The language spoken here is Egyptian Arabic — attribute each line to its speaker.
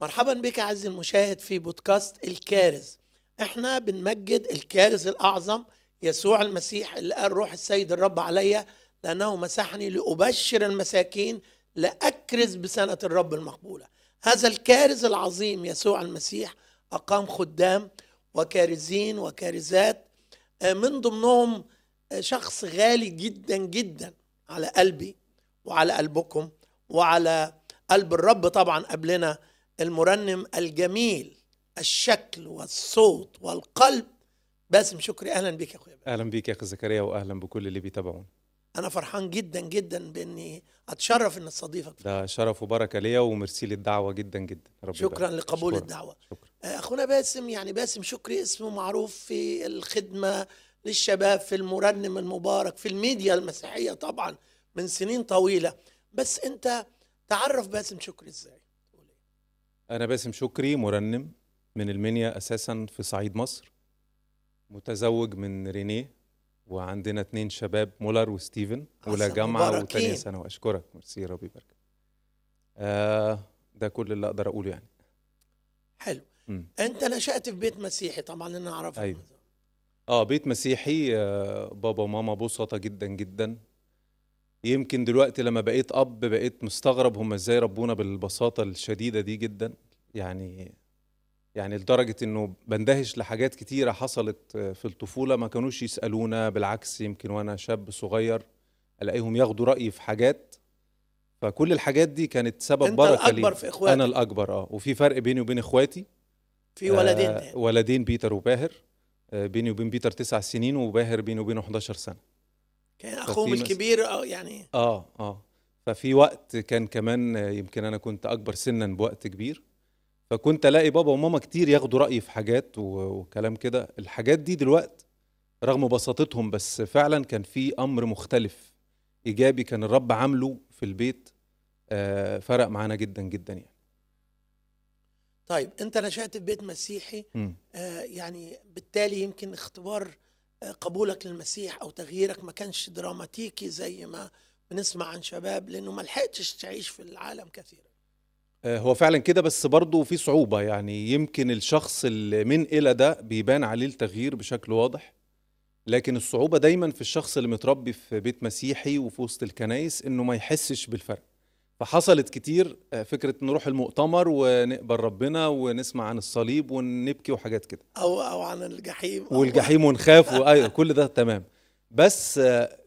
Speaker 1: مرحبا بك عزيزي المشاهد في بودكاست الكارز احنا بنمجد الكارز الاعظم يسوع المسيح اللي قال روح السيد الرب عليا لانه مسحني لابشر المساكين لاكرز بسنه الرب المقبوله هذا الكارز العظيم يسوع المسيح اقام خدام وكارزين وكارزات آه، من ضمنهم آه، شخص غالي جدا جدا على قلبي وعلى قلبكم وعلى قلب الرب طبعا قبلنا المرنم الجميل الشكل والصوت والقلب باسم شكري اهلا بك يا اخويا
Speaker 2: اهلا بيك يا اخي زكريا واهلا بكل اللي بيتابعونا
Speaker 1: انا فرحان جدا جدا باني اتشرف ان استضيفك
Speaker 2: ده شرف وبركه ليا وميرسي للدعوه جدا جدا ربي
Speaker 1: شكرا
Speaker 2: يبارك.
Speaker 1: لقبول
Speaker 2: أشكرك.
Speaker 1: الدعوه
Speaker 2: شكرا
Speaker 1: آه، اخونا باسم يعني باسم شكري اسمه معروف في الخدمه للشباب في المرنم المبارك في الميديا المسيحيه طبعا من سنين طويله بس انت تعرف باسم شكري ازاي
Speaker 2: انا باسم شكري مرنم من المنيا اساسا في صعيد مصر متزوج من رينيه وعندنا اتنين شباب مولر وستيفن اولى
Speaker 1: أحسن،
Speaker 2: جامعه
Speaker 1: مباركين.
Speaker 2: وتانية ثانوي اشكرك ميرسي ربي يبارك آه ده كل اللي اقدر اقوله يعني
Speaker 1: حلو
Speaker 2: مم.
Speaker 1: انت نشات في بيت مسيحي طبعا انا اعرفك
Speaker 2: أيوة. اه بيت مسيحي آه بابا وماما بسطة جدا جدا يمكن دلوقتي لما بقيت اب بقيت مستغرب هم ازاي ربونا بالبساطة الشديدة دي جدا يعني يعني لدرجة انه بندهش لحاجات كتيرة حصلت آه، في الطفولة ما كانوش يسألونا بالعكس يمكن وانا شاب صغير الاقيهم ياخدوا رأيي في حاجات فكل الحاجات دي كانت سبب
Speaker 1: انت
Speaker 2: بركة
Speaker 1: الاكبر
Speaker 2: لي
Speaker 1: في اخواتك
Speaker 2: انا الاكبر اه وفي فرق بيني وبين اخواتي
Speaker 1: في ولدين
Speaker 2: آه
Speaker 1: تاني.
Speaker 2: ولدين بيتر وباهر آه بيني وبين بيتر تسع سنين وباهر بيني وبينه 11 سنة
Speaker 1: كان اخوهم
Speaker 2: ففي مس-
Speaker 1: الكبير اه يعني
Speaker 2: اه اه ففي وقت كان كمان آه، يمكن انا كنت اكبر سنا بوقت كبير فكنت الاقي بابا وماما كتير ياخدوا رأيي في حاجات و- وكلام كده الحاجات دي دلوقت رغم بساطتهم بس فعلا كان في امر مختلف ايجابي كان الرب عامله في البيت آه فرق معانا جدا جدا يعني
Speaker 1: طيب انت نشات في بيت مسيحي
Speaker 2: مم.
Speaker 1: آه يعني بالتالي يمكن اختبار آه قبولك للمسيح او تغييرك ما كانش دراماتيكي زي ما بنسمع عن شباب لانه ما لحقتش تعيش في العالم كثيرا
Speaker 2: آه، هو فعلا كده بس برضه في صعوبة يعني يمكن الشخص اللي من إلى ده بيبان عليه التغيير بشكل واضح لكن الصعوبة دايما في الشخص اللي متربي في بيت مسيحي وفي وسط الكنايس إنه ما يحسش بالفرق فحصلت كتير آه، فكرة نروح المؤتمر ونقبل ربنا ونسمع عن الصليب ونبكي وحاجات كده
Speaker 1: او او عن الجحيم أو-
Speaker 2: والجحيم ونخاف وايوه كل ده تمام بس آه،